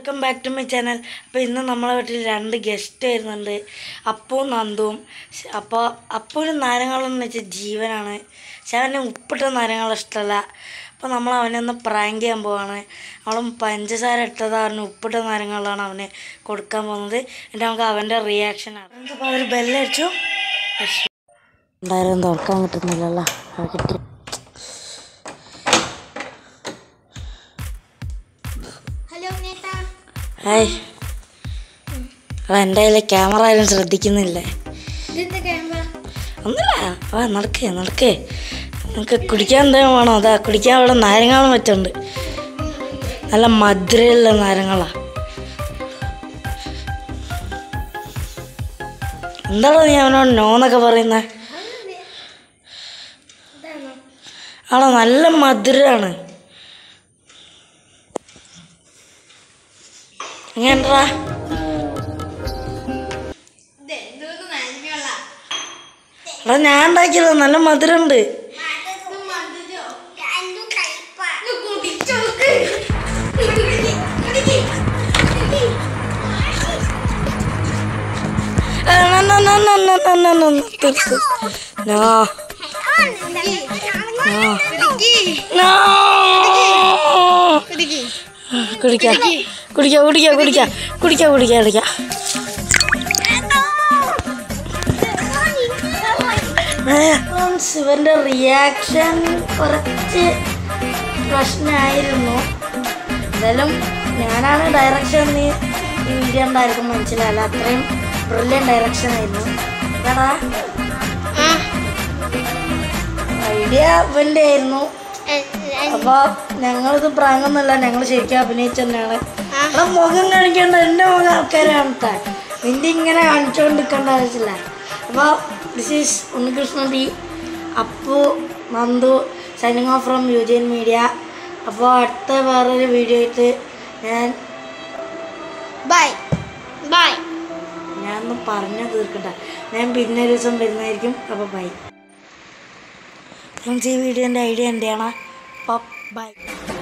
Welcome back to my channel അപ്പോൾ ഇന്ന് നമ്മളെ വീട്ടിൽ രണ്ട് ഗസ്റ്റ് വരുന്നുണ്ട് അപ്പവും നന്ദുവും അപ്പോൾ അപ്പൂന് നാരങ്ങളെന്ന് വെച്ചാൽ ജീവനാണ് പക്ഷെ അവന് ഉപ്പിട്ട നാരങ്ങൾ ഇഷ്ടമല്ല അപ്പോൾ നമ്മൾ അവനെ ഒന്ന് പ്രാങ്ക് ചെയ്യാൻ പോവാണ് അവളും പഞ്ചസാര ഇട്ടത് അവന് ഉപ്പിട്ട നാരങ്ങളാണ് അവന് കൊടുക്കാൻ പോകുന്നത് എന്നിട്ട് നമുക്ക് അവൻ്റെ റിയാക്ഷനാണ് അപ്പോൾ അവർ ബെല്ലടിച്ചു എന്തായാലും തുറക്കാൻ കിട്ടുന്നില്ലല്ലോ അത് കിട്ടി ഹലോ നേട്ടാ ഹായ് ആ എൻ്റെ കയ്യിൽ ക്യാമറ ആരും ശ്രദ്ധിക്കുന്നില്ലേ ഇതെന്താ ക്യാമറ ഒന്നുമില്ല ആ നടക്കേ നടക്കേ നമുക്ക് കുടിക്കാൻ എന്തെങ്കിലും വേണോ അതാ കുടിക്കാൻ ഇവിടെ നാരങ്ങളും വെച്ചുണ്ട് നല്ല മധുരമുള്ള നാരങ്ങളാ എന്താണ് നീ അവനോട് നോ എന്നൊക്കെ പറയുന്നത് ഇതാണോ ആളോ നല്ല മധുരമാണ് എങ്ങനെടാ ഇത് എന്തോന്ന് നന്മയുള്ള എടാ ഞാൻ ഉണ്ടാക്കിയത് നല്ല മധുരമുണ്ട് ആ, ന, ന, ന, ന, ന, ന, ന, ന, തീർക്ക്. നോ നോ കുടിക്കാം കുടിക്കാം കുടിക്കാം കുടിക്കാം കുടിക്കാം കുടിക്കാം കുടിക്കാം ഇവന്റെ റിയാക്ഷൻ കുറച്ച് പ്രശ്നമായിരുന്നു എന്തായാലും ഞാനാണ് ഡയറക്ഷൻ നീ ഈ വീഡിയോ ഉണ്ടായിരിക്കും മനസ്സിലായല്ല അത്രയും ബ്രില്യൻ ഡയറക്ഷൻ ആയിരുന്നു എടാ ഐഡിയ ഇവന്റെ ആയിരുന്നു അപ്പൊ ഞങ്ങളിത് പ്രാങ്ങൊന്നുമല്ല ഞങ്ങൾ ശരിക്കും അഭിനയിച്ചു തന്നെയാണ് എടാ മുഖം കാണിക്കേണ്ട എൻ്റെ മുഖം ആൾക്കാരെ കാണട്ടെ നിന്റെ ഇങ്ങനെ കാണിച്ചുകൊണ്ടിരിക്കേണ്ട ആവശ്യമില്ല അപ്പോൾ this is Unnikrishnan T Appu Nandu signing off from യുജൻ മീഡിയ അപ്പോൾ അടുത്ത വേറൊരു വീഡിയോ ആയിട്ട് ഞാൻ ബൈ ബൈ ഞാനൊന്ന് പറഞ്ഞു തീർക്കട്ടെ ഞാൻ പിന്നെ ഒരു ദിവസം വരുന്നതായിരിക്കും അപ്പോൾ ബൈ നിങ്ങൾക്ക് ഈ വീഡിയോൻ്റെ ഐഡിയ എന്തെയാണ് അപ്പോൾ ബൈ